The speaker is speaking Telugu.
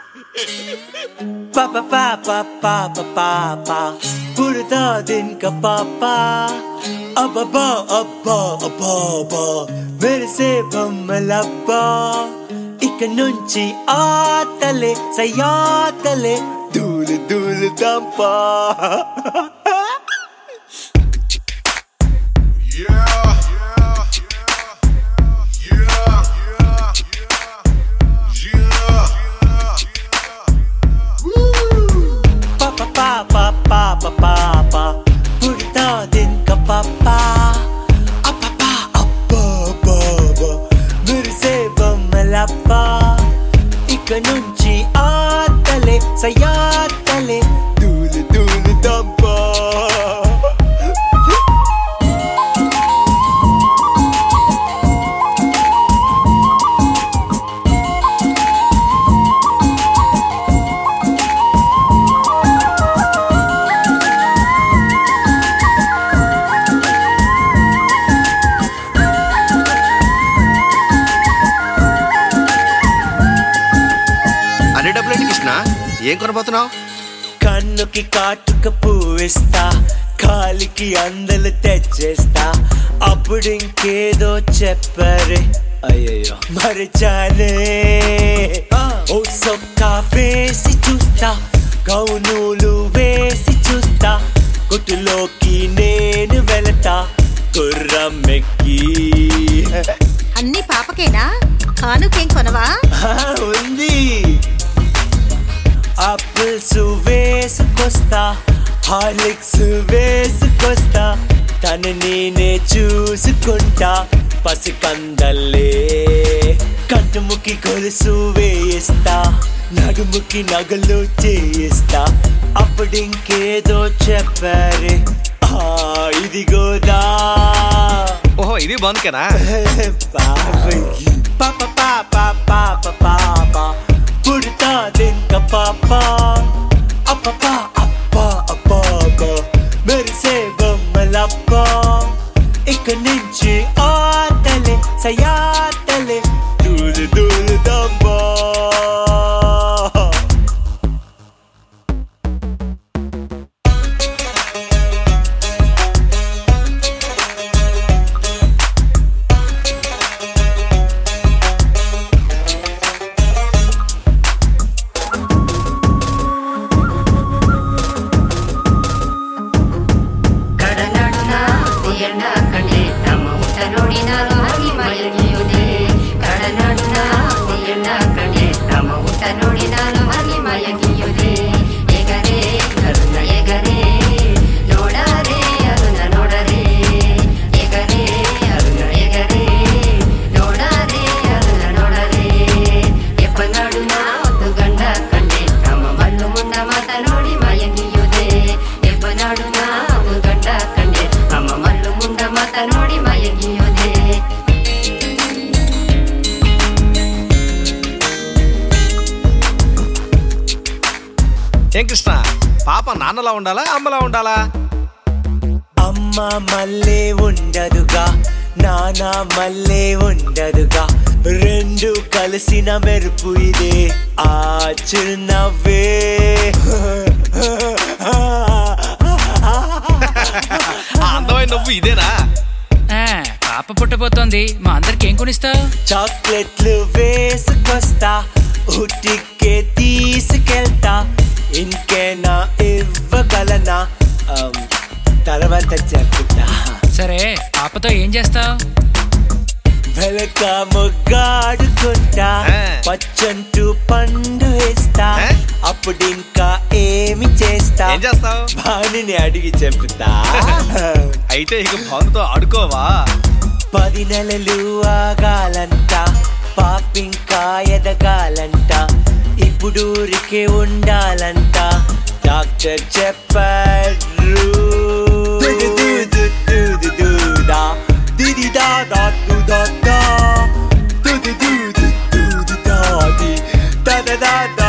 Pa pa pa pa pa pa pa pa పుడతా దిన్క పాపా అబ్బా అబ్బా అబ్బా అబ్బా మెరిసే బొమ్మలబ్బా ఇక నుంచి ఆటలే సయాటలే దూలు దూలు దంపా pa pa pa pa pa pa pa pa పుడతా దిన్క పాపా అబ్బా అబ్బా అబ్బా అబ్బా మెరిసే బొమ్మలబ్బా ఇక నుంచి ఆటలే సయాటలే దూలు దూలు దంపా అన్ని డబ్బులేంటి కృష్ణ ఏం కొనబోతున్నావు కన్నుకి కాటుక పువ్విస్తా కాలికి అందలు తెచ్చేస్తా అప్పుడు ఇంకేదో చెప్పరే అయ్యయ్యో మరిచానే ఓ సొక్క వేసి చూస్తా గౌనులు వేసి చూస్తా కొట్టులోకి నేను వెళతా కుర్రమ్మెక్కి అన్ని పాపకేనా కానుకేం కొనవా ఆ, ఉంది ఆపిల్స్ వేసుకొస్తా హార్లిక్స్ వేసుకొస్తా తను నేనే చూసుకుంటా పసికందల్లే కంటుముకి గొలుసు వేయిస్తా నడుముకి నగలు చేయిస్తా అప్పుడు ఇంకేదో చెప్పారే ఆ, ఇదిగోదా ఓహో ఇది బాగుందికేనా Papa, papa, papa, papa, పుడతా దింక పాప అప్పప అప్ప అప్ప మెరిసే బొమ్మలప్ప ఇక నుంచి ఆటలే సయాటలే దూలు దూలు దమ్మా ಕಡನಡುನ ಉಯರ್ನ ಕಂಡೆ ನಮ್ಮ ಊಟ ನೋಡಿ ನಾನು ಹಾಗೆ ಮಯಗಿಯುವುದೇ ಕಡನಡುನ ಉಯರ್ನ ಕಂಡೆ ನಮ್ಮ ಊಟ ನೋಡಿ ನಾನು ಹಾಗೆ ಮಯಗಿಯುವುದೇ ಎಗರೆ ಅರುಣ ಎಗರೆ ನೋಡರೆ ಅರುಣ ನೋಡರೆ ಎಗರೆ ಅರುಣ ಎಗರೆ ನೋಡರೆ ಅರುಣ ನೋಡರೆ ಎಪ್ಪನಡುನ ಒಂದು ಗಂಡ ಕಂಡೆ ನಮ್ಮ ಮಣ್ಣು ಮುಂಡ ಮಾತ ನೋಡಿ ಮಯಗಿಯುವುದೇ ಎಪ್ಪನಡುನ ಒಂದು ಗಂಡ ಕಂಡೆ ನಮ್ಮ ಮಲ್ಲು ಮುಂಡ ಮಾತ ನೋಡಿ ಮಯಗಿಯುವುದೇ ఏం కృష్ణ పాప నాన్నలా ఉండాలా అమ్మలా ఉండాలా అమ్మ మళ్ళీ ఉండదుగా నాన్న మళ్ళీ ఉండదుగా రెండు కలిసిన మెరుపు ఇదే ఆ చిరునవ్వే ఆ అందమైన నువ్వు ఇదేనా ఆ, పాప పుట్టబోతోంది మా అందరికి ఏం కొనిస్తావు చాక్లెట్లు వేసుకొస్తా ఉట్టికే తీసుకెళ్తా ఇంకేనా ఇవ్వగలనా అమ్, తర్వాత చెప్తా సరే పాపతో ఏం చేస్తావు వెలక మొగ్గాడుకుంటా ఆ. పచ్చంటూ పండు వేస్తా ఆ? అప్పుడు ఇంకా ఏమి చేస్తా ఏం చేస్తావు భానుని అడిగి చెప్తా అయితే ఇక భానుతో ఆడుకోవా పది నెలలు ఆగాలంట పాపింకా ఎదగాలంట ఇప్పుడు ఊరికే ఉండాలంట డాక్టర్ చెప్పారు దుదు దుదు దుదు దుదా. దిది దా దా దు దా దా. దుదు దుదు దుదు దా ది. దా దా దా దా